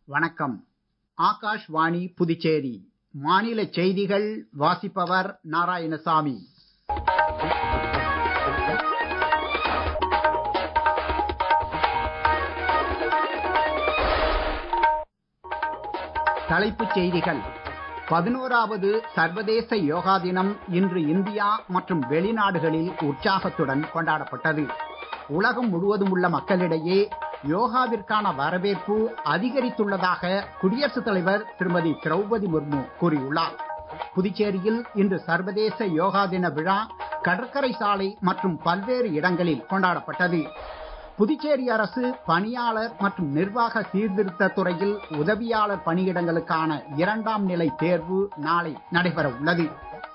வணக்கம் ஆகாஷ்வாணி புதுச்சேரி மாநில செய்திகள் வாசிப்பவர் நாராயணசாமி தலைப்புச் செய்திகள் பதினோராவது சர்வதேச யோகா தினம் இன்று இந்தியா மற்றும் வெளிநாடுகளில் உற்சாகத்துடன் கொண்டாடப்பட்டது உலகம் முழுவதும் உள்ள மக்களிடையே யோகாவிற்கான வரவேற்பு அதிகரித்துள்ளதாக குடியரசுத் தலைவர் திருமதி திரௌபதி முர்மு கூறியுள்ளார் புதுச்சேரியில் இன்று சர்வதேச யோகா தின விழா கடற்கரை சாலை மற்றும் பல்வேறு இடங்களில் கொண்டாடப்பட்டது புதுச்சேரி அரசு பணியாளர் மற்றும் நிர்வாக சீர்திருத்த துறையில் உதவியாளர் பணியிடங்களுக்கான இரண்டாம் நிலை தேர்வு நாளை நடைபெற உள்ளது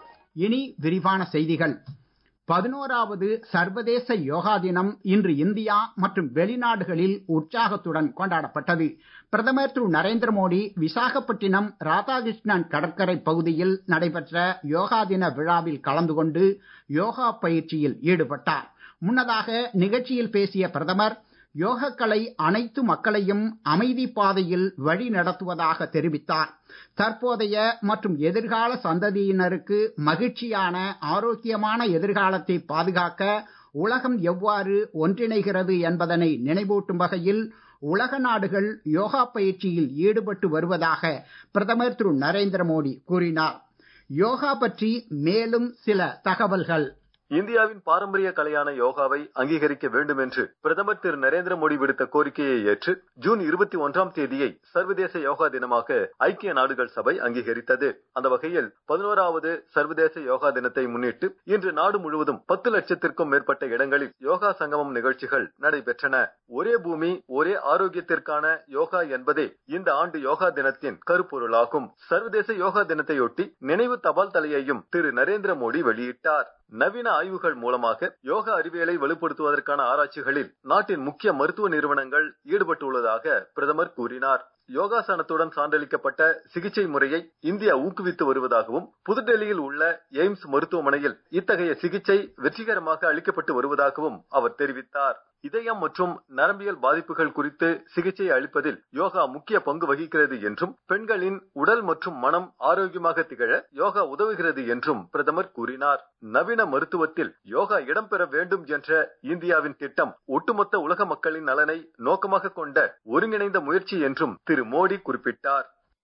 இனி விரிவான செய்திகள் பதினோராவது சர்வதேச யோகா தினம் இன்று இந்தியா மற்றும் வெளிநாடுகளில் உற்சாகத்துடன் கொண்டாடப்பட்டது பிரதமர் திரு நரேந்திர மோடி விசாகப்பட்டினம் ராதாகிருஷ்ணன் கடற்கரை பகுதியில் நடைபெற்ற யோகா தின விழாவில் கலந்து கொண்டு யோகா பயிற்சியில் ஈடுபட்டார் முன்னதாக நிகழ்ச்சியில் பேசிய பிரதமர் யோகக்கலை அனைத்து மக்களையும் அமைதி பாதையில் வழி நடத்துவதாக தெரிவித்தார் தற்போதைய மற்றும் எதிர்கால சந்ததியினருக்கு மகிழ்ச்சியான ஆரோக்கியமான எதிர்காலத்தை பாதுகாக்க உலகம் எவ்வாறு ஒன்றிணைகிறது என்பதனை நினைவூட்டும் வகையில் உலக நாடுகள் யோகா பயிற்சியில் ஈடுபட்டு வருவதாக பிரதமர் திரு நரேந்திர மோடி கூறினார் யோகா பற்றி மேலும் சில தகவல்கள் இந்தியாவின் பாரம்பரிய கலையான யோகாவை அங்கீகரிக்க வேண்டும் என்று பிரதமர் திரு நரேந்திர மோடி விடுத்த கோரிக்கையை ஏற்று ஜூன் இருபத்தி ஒன்றாம் தேதியை சர்வதேச யோகா தினமாக ஐக்கிய நாடுகள் சபை அங்கீகரித்தது அந்த வகையில் பதினோராவது சர்வதேச யோகா தினத்தை முன்னிட்டு இன்று நாடு முழுவதும் பத்து லட்சத்திற்கும் மேற்பட்ட இடங்களில் யோகா சங்கமம் நிகழ்ச்சிகள் நடைபெற்றன ஒரே பூமி ஒரே ஆரோக்கியத்திற்கான யோகா என்பதே இந்த ஆண்டு யோகா தினத்தின் கருப்பொருளாகும் சர்வதேச யோகா தினத்தையொட்டி நினைவு தபால் தலையையும் திரு நரேந்திர மோடி வெளியிட்டார் நவீன ஆய்வுகள் மூலமாக யோகா அறிவியலை வலுப்படுத்துவதற்கான ஆராய்ச்சிகளில் நாட்டின் முக்கிய மருத்துவ நிறுவனங்கள் ஈடுபட்டுள்ளதாக பிரதமர் கூறினார் யோகாசனத்துடன் சான்றளிக்கப்பட்ட சிகிச்சை முறையை இந்தியா ஊக்குவித்து வருவதாகவும் புதுடெல்லியில் உள்ள எய்ம்ஸ் மருத்துவமனையில் இத்தகைய சிகிச்சை வெற்றிகரமாக அளிக்கப்பட்டு வருவதாகவும் அவர் தெரிவித்தார் இதயம் மற்றும் நரம்பியல் பாதிப்புகள் குறித்து சிகிச்சை அளிப்பதில் யோகா முக்கிய பங்கு வகிக்கிறது என்றும் பெண்களின் உடல் மற்றும் மனம் ஆரோக்கியமாக திகழ யோகா உதவுகிறது என்றும் பிரதமர் கூறினார் நவீன மருத்துவத்தில் யோகா இடம்பெற வேண்டும் என்ற இந்தியாவின் திட்டம் ஒட்டுமொத்த உலக மக்களின் நலனை நோக்கமாக கொண்ட ஒருங்கிணைந்த முயற்சி என்றும் திரு மோடி குறிப்பிட்டார்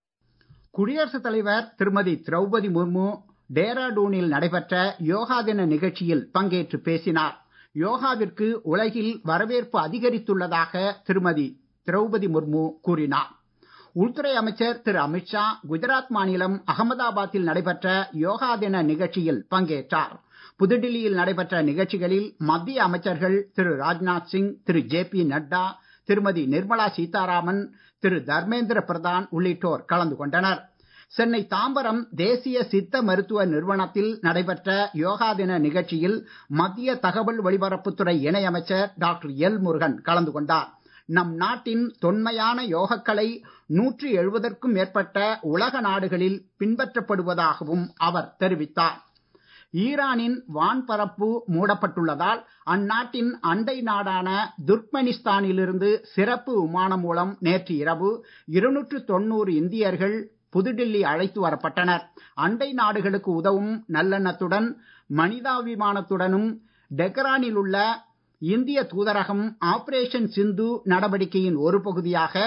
குடியரசுத் தலைவர் திருமதி திரௌபதி முர்மு டேராடூனில் நடைபெற்ற யோகா தின நிகழ்ச்சியில் பங்கேற்று பேசினார் யோகாவிற்கு உலகில் வரவேற்பு அதிகரித்துள்ளதாக திருமதி திரௌபதி முர்மு கூறினார் உள்துறை அமைச்சர் திரு அமித்ஷா குஜராத் மாநிலம் அகமதாபாத்தில் நடைபெற்ற யோகா தின நிகழ்ச்சியில் பங்கேற்றார் புதுடில்லியில் நடைபெற்ற நிகழ்ச்சிகளில் மத்திய அமைச்சர்கள் திரு ராஜ்நாத் சிங் திரு ஜே பி நட்டா திருமதி நிர்மலா சீதாராமன் திரு தர்மேந்திர பிரதான் உள்ளிட்டோர் கலந்து கொண்டனர் சென்னை தாம்பரம் தேசிய சித்த மருத்துவ நிறுவனத்தில் நடைபெற்ற யோகா தின நிகழ்ச்சியில் மத்திய தகவல் ஒலிபரப்புத்துறை இணையமைச்சர் டாக்டர் எல் முருகன் கலந்து கொண்டார் நம் நாட்டின் தொன்மையான யோகக்கலை நூற்றி எழுபதற்கும் மேற்பட்ட உலக நாடுகளில் பின்பற்றப்படுவதாகவும் அவர் தெரிவித்தார் ஈரானின் வான்பரப்பு மூடப்பட்டுள்ளதால் அந்நாட்டின் அண்டை நாடான துர்க்மெனிஸ்தானிலிருந்து சிறப்பு விமானம் மூலம் நேற்று இரவு இருநூற்று தொண்ணூறு இந்தியர்கள் புதுடில்லி அழைத்து வரப்பட்டனர் அண்டை நாடுகளுக்கு உதவும் நல்லெண்ணத்துடன் மனிதாபிமானத்துடனும் டெக்கரானில் உள்ள இந்திய தூதரகம் ஆபரேஷன் சிந்து நடவடிக்கையின் ஒரு பகுதியாக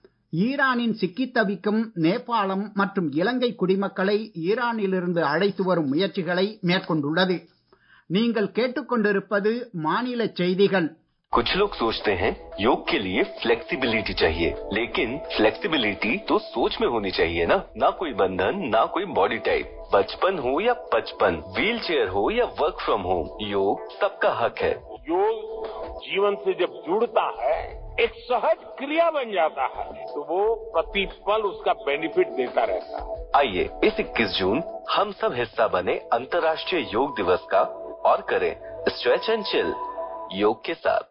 ஈரானின் சிக்கித் தவிக்கும் நேபாளம் மற்றும் இலங்கை குடிமக்களை ஈரானிலிருந்து அழைத்து வரும் முயற்சிகளை மேற்கொண்டுள்ளது நீங்கள் கேட்டுக்கொண்டிருப்பது மாநில செய்திகள் कुछ लोग सोचते हैं योग के लिए फ्लेक्सिबिलिटी चाहिए लेकिन फ्लेक्सिबिलिटी तो सोच में होनी चाहिए ना ना कोई बंधन ना कोई बॉडी टाइप बचपन हो या पचपन व्हील चेयर हो या वर्क फ्रॉम होम योग सबका हक है योग जीवन से जब जुड़ता है एक सहज क्रिया बन जाता है तो वो प्रतिपल उसका बेनिफिट देता रहता है आइए इस 21 जून हम सब हिस्सा बने अंतर्राष्ट्रीय योग दिवस का और करें स्ट्रेच एंड चिल योग के साथ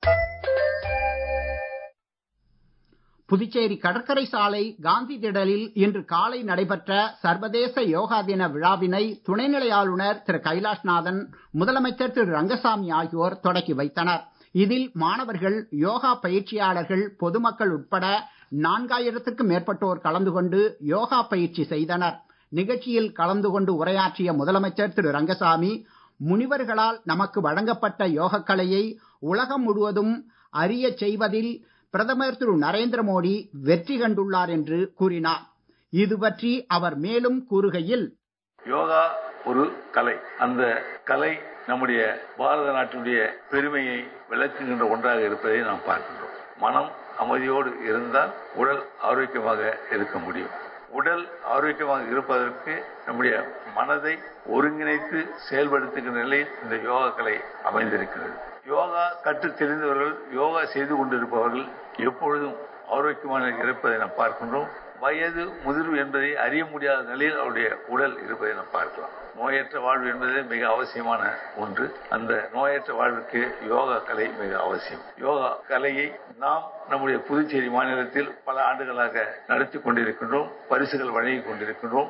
புதுச்சேரி கடற்கரை சாலை காந்தி திடலில் இன்று காலை நடைபெற்ற சர்வதேச யோகா தின விழாவினை துணைநிலை ஆளுநர் திரு கைலாஷ்நாதன் முதலமைச்சர் திரு ரங்கசாமி ஆகியோர் தொடக்கி வைத்தனர் இதில் மாணவர்கள் யோகா பயிற்சியாளர்கள் பொதுமக்கள் உட்பட நான்காயிரத்துக்கும் மேற்பட்டோர் கலந்து கொண்டு யோகா பயிற்சி செய்தனர் நிகழ்ச்சியில் கலந்து கொண்டு உரையாற்றிய முதலமைச்சர் திரு ரங்கசாமி முனிவர்களால் நமக்கு வழங்கப்பட்ட யோகக்கலையை உலகம் முழுவதும் அறியச் செய்வதில் பிரதமர் திரு நரேந்திர மோடி வெற்றி கண்டுள்ளார் என்று கூறினார் இது பற்றி அவர் மேலும் கூறுகையில் யோகா ஒரு கலை அந்த கலை நம்முடைய பாரத நாட்டினுடைய பெருமையை விளக்குகின்ற ஒன்றாக இருப்பதை நாம் பார்க்கின்றோம் மனம் அமைதியோடு இருந்தால் உடல் ஆரோக்கியமாக இருக்க முடியும் உடல் ஆரோக்கியமாக இருப்பதற்கு நம்முடைய மனதை ஒருங்கிணைத்து செயல்படுத்துகின்ற நிலையில் இந்த யோகா கலை அமைந்திருக்கிறது யோகா கற்று தெரிந்தவர்கள் யோகா செய்து கொண்டிருப்பவர்கள் எப்பொழுதும் ஆரோக்கியமான இருப்பதை நாம் பார்க்கின்றோம் வயது முதிர்வு என்பதை அறிய முடியாத நிலையில் அவருடைய உடல் இருப்பதை நாம் பார்க்கலாம் நோயற்ற வாழ்வு என்பது மிக அவசியமான ஒன்று அந்த நோயற்ற வாழ்வுக்கு யோகா கலை மிக அவசியம் யோகா கலையை நாம் நம்முடைய புதுச்சேரி மாநிலத்தில் பல ஆண்டுகளாக நடத்தி கொண்டிருக்கின்றோம் பரிசுகள் வழங்கிக் கொண்டிருக்கின்றோம்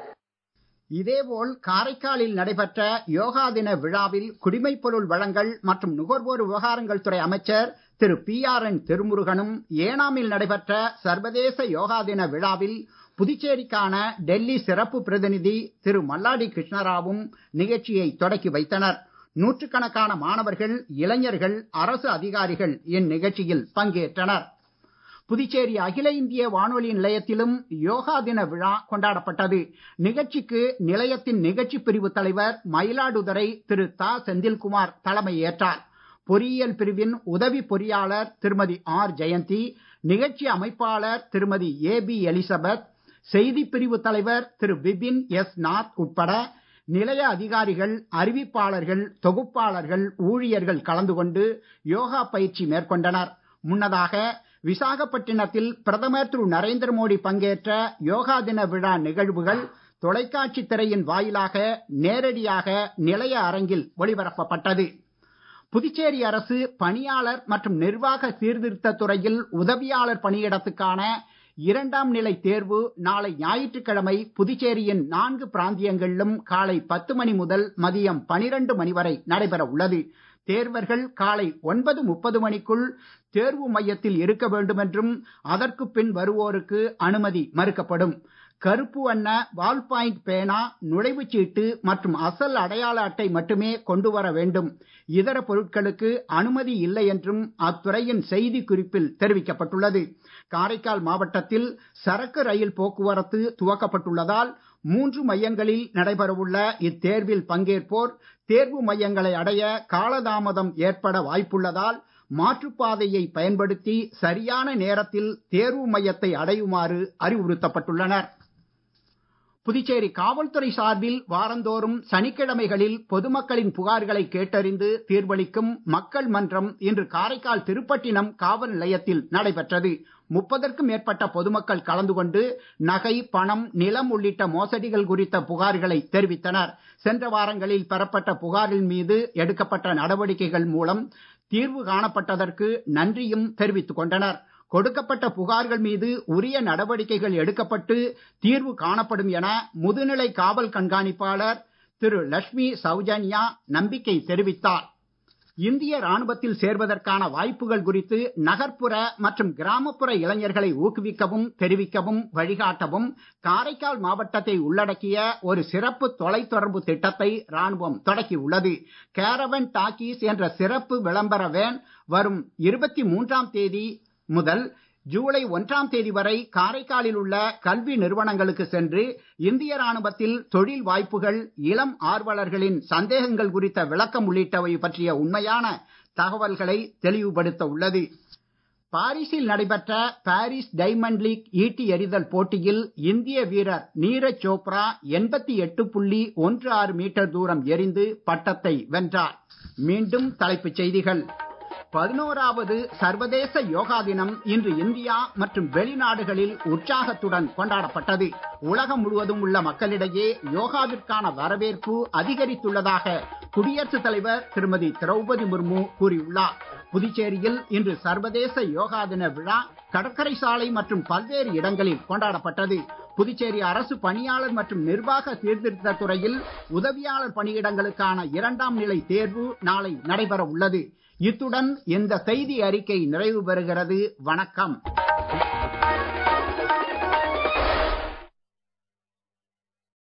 இதேபோல் காரைக்காலில் நடைபெற்ற யோகா தின விழாவில் குடிமைப் பொருள் வழங்கல் மற்றும் நுகர்வோர் விவகாரங்கள் துறை அமைச்சர் திரு பி ஆர் என் திருமுருகனும் ஏனாமில் நடைபெற்ற சர்வதேச யோகா தின விழாவில் புதுச்சேரிக்கான டெல்லி சிறப்பு பிரதிநிதி திரு மல்லாடி கிருஷ்ணராவும் நிகழ்ச்சியை தொடக்கி வைத்தனர் நூற்றுக்கணக்கான மாணவர்கள் இளைஞர்கள் அரசு அதிகாரிகள் இந்நிகழ்ச்சியில் பங்கேற்றனர் புதுச்சேரி அகில இந்திய வானொலி நிலையத்திலும் யோகா தின விழா கொண்டாடப்பட்டது நிகழ்ச்சிக்கு நிலையத்தின் நிகழ்ச்சி பிரிவு தலைவர் மயிலாடுதுறை திரு தா செந்தில்குமார் தலைமை ஏற்றார் பொறியியல் பிரிவின் உதவி பொறியாளர் திருமதி ஆர் ஜெயந்தி நிகழ்ச்சி அமைப்பாளர் திருமதி ஏ பி எலிசபெத் செய்தி பிரிவு தலைவர் திரு பிபின் எஸ் நாத் உட்பட நிலைய அதிகாரிகள் அறிவிப்பாளர்கள் தொகுப்பாளர்கள் ஊழியர்கள் கலந்து கொண்டு யோகா பயிற்சி மேற்கொண்டனர் முன்னதாக விசாகப்பட்டினத்தில் பிரதமர் திரு நரேந்திர மோடி பங்கேற்ற யோகா தின விழா நிகழ்வுகள் தொலைக்காட்சி திரையின் வாயிலாக நேரடியாக நிலைய அரங்கில் ஒளிபரப்பப்பட்டது புதுச்சேரி அரசு பணியாளர் மற்றும் நிர்வாக சீர்திருத்த துறையில் உதவியாளர் பணியிடத்துக்கான இரண்டாம் நிலை தேர்வு நாளை ஞாயிற்றுக்கிழமை புதுச்சேரியின் நான்கு பிராந்தியங்களிலும் காலை பத்து மணி முதல் மதியம் பனிரெண்டு மணி வரை நடைபெற உள்ளது தேர்வர்கள் காலை ஒன்பது முப்பது மணிக்குள் தேர்வு மையத்தில் இருக்க வேண்டும் என்றும் அதற்கு பின் வருவோருக்கு அனுமதி மறுக்கப்படும் கருப்பு வண்ண வால் பாயிண்ட் பேனா நுழைவுச் சீட்டு மற்றும் அசல் அடையாள அட்டை மட்டுமே கொண்டு வர வேண்டும் இதர பொருட்களுக்கு அனுமதி இல்லை என்றும் அத்துறையின் செய்தி குறிப்பில் தெரிவிக்கப்பட்டுள்ளது காரைக்கால் மாவட்டத்தில் சரக்கு ரயில் போக்குவரத்து துவக்கப்பட்டுள்ளதால் மூன்று மையங்களில் நடைபெறவுள்ள இத்தேர்வில் பங்கேற்போர் தேர்வு மையங்களை அடைய காலதாமதம் ஏற்பட வாய்ப்புள்ளதால் மாற்றுப்பாதையை பயன்படுத்தி சரியான நேரத்தில் தேர்வு மையத்தை அடையுமாறு அறிவுறுத்தப்பட்டுள்ளனர் புதுச்சேரி காவல்துறை சார்பில் வாரந்தோறும் சனிக்கிழமைகளில் பொதுமக்களின் புகார்களை கேட்டறிந்து தீர்வளிக்கும் மக்கள் மன்றம் இன்று காரைக்கால் திருப்பட்டினம் காவல் நிலையத்தில் நடைபெற்றது முப்பதற்கும் மேற்பட்ட பொதுமக்கள் கலந்து கொண்டு நகை பணம் நிலம் உள்ளிட்ட மோசடிகள் குறித்த புகார்களை தெரிவித்தனர் சென்ற வாரங்களில் பெறப்பட்ட புகாரின் மீது எடுக்கப்பட்ட நடவடிக்கைகள் மூலம் தீர்வு காணப்பட்டதற்கு நன்றியும் தெரிவித்துக் கொண்டனர் கொடுக்கப்பட்ட புகார்கள் மீது உரிய நடவடிக்கைகள் எடுக்கப்பட்டு தீர்வு காணப்படும் என முதுநிலை காவல் கண்காணிப்பாளர் திரு லட்சுமி சௌஜன்யா நம்பிக்கை தெரிவித்தார் இந்திய ராணுவத்தில் சேர்வதற்கான வாய்ப்புகள் குறித்து நகர்ப்புற மற்றும் கிராமப்புற இளைஞர்களை ஊக்குவிக்கவும் தெரிவிக்கவும் வழிகாட்டவும் காரைக்கால் மாவட்டத்தை உள்ளடக்கிய ஒரு சிறப்பு தொலைத்தொடர்பு திட்டத்தை ராணுவம் தொடக்கியுள்ளது கேரவன் டாக்கீஸ் என்ற சிறப்பு விளம்பர வேன் வரும் இருபத்தி மூன்றாம் தேதி முதல் ஜூலை ஒன்றாம் தேதி வரை காரைக்காலில் உள்ள கல்வி நிறுவனங்களுக்கு சென்று இந்திய ராணுவத்தில் தொழில் வாய்ப்புகள் இளம் ஆர்வலர்களின் சந்தேகங்கள் குறித்த விளக்கம் உள்ளிட்டவை பற்றிய உண்மையான தகவல்களை தெளிவுபடுத்த உள்ளது பாரிஸில் நடைபெற்ற பாரிஸ் டைமண்ட் லீக் ஈட்டி எறிதல் போட்டியில் இந்திய வீரர் நீரஜ் சோப்ரா எண்பத்தி எட்டு புள்ளி ஒன்று ஆறு மீட்டர் தூரம் எறிந்து பட்டத்தை வென்றார் மீண்டும் தலைப்புச் செய்திகள் பதினோராவது சர்வதேச யோகா தினம் இன்று இந்தியா மற்றும் வெளிநாடுகளில் உற்சாகத்துடன் கொண்டாடப்பட்டது உலகம் முழுவதும் உள்ள மக்களிடையே யோகாவிற்கான வரவேற்பு அதிகரித்துள்ளதாக குடியரசுத் தலைவர் திருமதி திரௌபதி முர்மு கூறியுள்ளார் புதுச்சேரியில் இன்று சர்வதேச யோகா தின விழா கடற்கரை சாலை மற்றும் பல்வேறு இடங்களில் கொண்டாடப்பட்டது புதுச்சேரி அரசு பணியாளர் மற்றும் நிர்வாக சீர்திருத்த துறையில் உதவியாளர் பணியிடங்களுக்கான இரண்டாம் நிலை தேர்வு நாளை நடைபெற உள்ளது இத்துடன் இந்த செய்தி அறிக்கை நிறைவு பெறுகிறது வணக்கம்